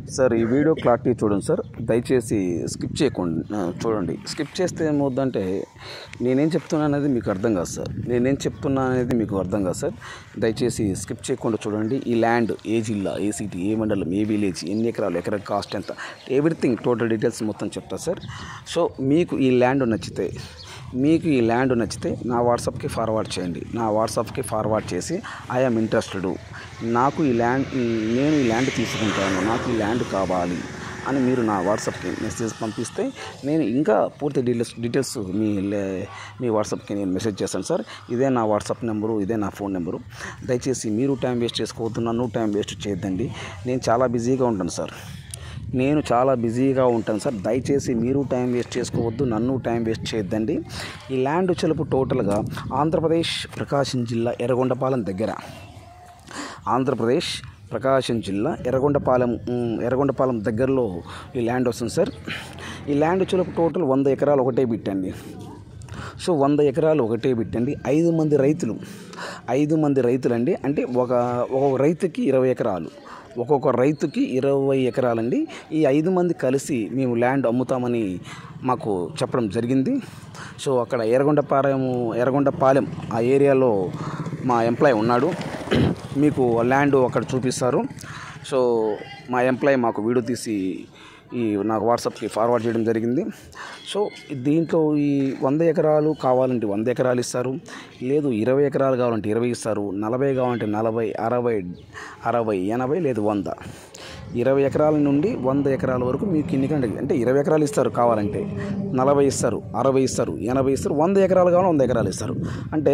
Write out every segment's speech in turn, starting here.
sir ఈ video clarity చూడండి sir దయచేసి స్కిప్ చేయకుండా ఆ, చూడండి స్కిప్ చేస్తే ఏమవుద్దంటే నేనేం చెప్తున్నా అనేది మీకు అర్థం కాదు సార్ నేనేం చెప్తున్నా అనేది మీకు అర్థం కాదు సార్ దయచేసి స్కిప్ చేయకుండా చూడండి ఈ ల్యాండ్ ఏ జిల్లా ఏ సిటీ ఏ మండలం ఏ విలేజ్ ఎన్ని ఎకరాలు ఎకరా కాస్ట్ ఎంత ఎవ్రీథింగ్ టోటల్ డీటెయిల్స్ మొత్తం చెప్తా సార్ సో మీకు ఈ ల్యాండ్ నచ్చితే మీకు ఈ ల్యాండ్ నచ్చితే నా వాట్సాప్కి ఫార్వర్డ్ చేయండి నా వాట్సాప్కి ఫార్వర్డ్ చేసి ఐఎమ్ ఇంట్రెస్టెడ్ నాకు ఈ ల్యాండ్ ఈ- నేను ఈ ల్యాండ్ తీసుకుంటాను నాకు ఈ ల్యాండ్ కావాలి అని మీరు నా వాట్సాప్కి మెసేజ్ పంపిస్తే నేను ఇంకా పూర్తి డీటెయిల్స్ డీటెయిల్స్ మీ లే- మీ వాట్సాప్కి నేను మెసేజ్ చేస్తాను సార్ ఇదే నా వాట్సాప్ నెంబరు ఇదే నా ఫోన్ నెంబరు దయచేసి మీరు టైం వేస్ట్ చేసుకోవద్దు నన్ను టైం వేస్ట్ చేయొద్దండి నేను చాలా బిజీగా ఉంటాను సార్ నేను చాలా బిజీగా ఉంటాను సార్ దయచేసి మీరు టైం వేస్ట్ చేసుకోవద్దు నన్ను టైం వేస్ట్ చేయొద్దండి ఈ ల్యాండ్ చెలుపు టోటల్గా ఆంధ్రప్రదేశ్ ప్రకాశం జిల్లా ఎర్రగొండపాలెం దగ్గర ఆంధ్రప్రదేశ్ ప్రకాశం జిల్లా ఎర్రగొండపాలెం ఉమ్, ఎర్రగొండపాలెం దగ్గరలో ఈ ల్యాండ్ వస్తుంది సార్ ఈ ల్యాండ్ చెలుపు టోటల్ వంద ఎకరాలు ఒకటే బిట్టండి సో వంద ఎకరాలు ఒకటే పెట్టండి ఐదు మంది రైతులు ఐదు మంది రైతులండి అంటే ఒక ఒక్కొక్క రైతుకి ఇరవై ఎకరాలు ఒక్కొక్క రైతుకి ఇరవై ఎకరాలండి ఈ ఐదు మంది కలిసి మేము ల్యాండ్ అమ్ముతామని మాకు చెప్పడం జరిగింది సో అక్కడ ఎర్రగొండపాలెం ఎర్రగొండపాలెం ఆ ఏరియాలో మా ఎంప్లాయ్ ఉన్నాడు మీకు ల్యాండ్ అక్కడ చూపిస్తారు సో మా ఎంప్లాయ్ మాకు వీడియో తీసి ఈ నాకు వాట్సాప్కి ఫార్వర్డ్ చేయడం జరిగింది సో దీంట్లో ఈ వంద ఎకరాలు కావాలంటే వంద ఎకరాలు ఇస్తారు లేదు ఇరవై ఎకరాలు కావాలంటే ఇరవై ఇస్తారు నలభై కావాలంటే నలభై అరవై అరవై ఎనభై లేదు వంద ఇరవై ఎకరాల నుండి వంద ఎకరాల వరకు మీకు ఇన్ని కంటే అంటే ఇరవై ఎకరాలు ఇస్తారు కావాలంటే నలభై ఇస్తారు అరవై ఇస్తారు ఎనభై ఇస్తారు వంద ఎకరాలు కావాలి వంద ఎకరాలు ఇస్తారు అంటే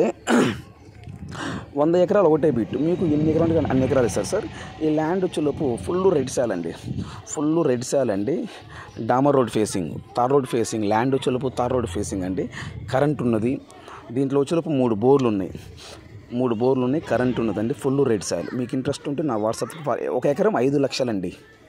వంద ఎకరాలు ఒకటే బిట్ మీకు ఎన్ని ఎకరాలు కానీ అన్ని ఎకరాలు ఇస్తారు సార్ ఈ ల్యాండ్ వచ్చేలోపు ఫుల్ రెడ్ సాల్ అండి ఫుల్ రెడ్ సాల్ అండి డామర్ road facing tar road facing land వచ్చేలోపు తార్ రోడ్ ఫేసింగ్ అండి కరెంట్ ఉన్నది దీంట్లో వచ్చేలోపు మూడు బోర్లు ఉన్నాయి మూడు బోర్లు ఉన్నాయి కరెంట్ ఉన్నదండి ఫుల్ రెడ్ సాయిల్ మీకు ఇంట్రెస్ట్ ఉంటే నా వాట్సాప్ ఒక ఎకరం ఐదు లక్షలండి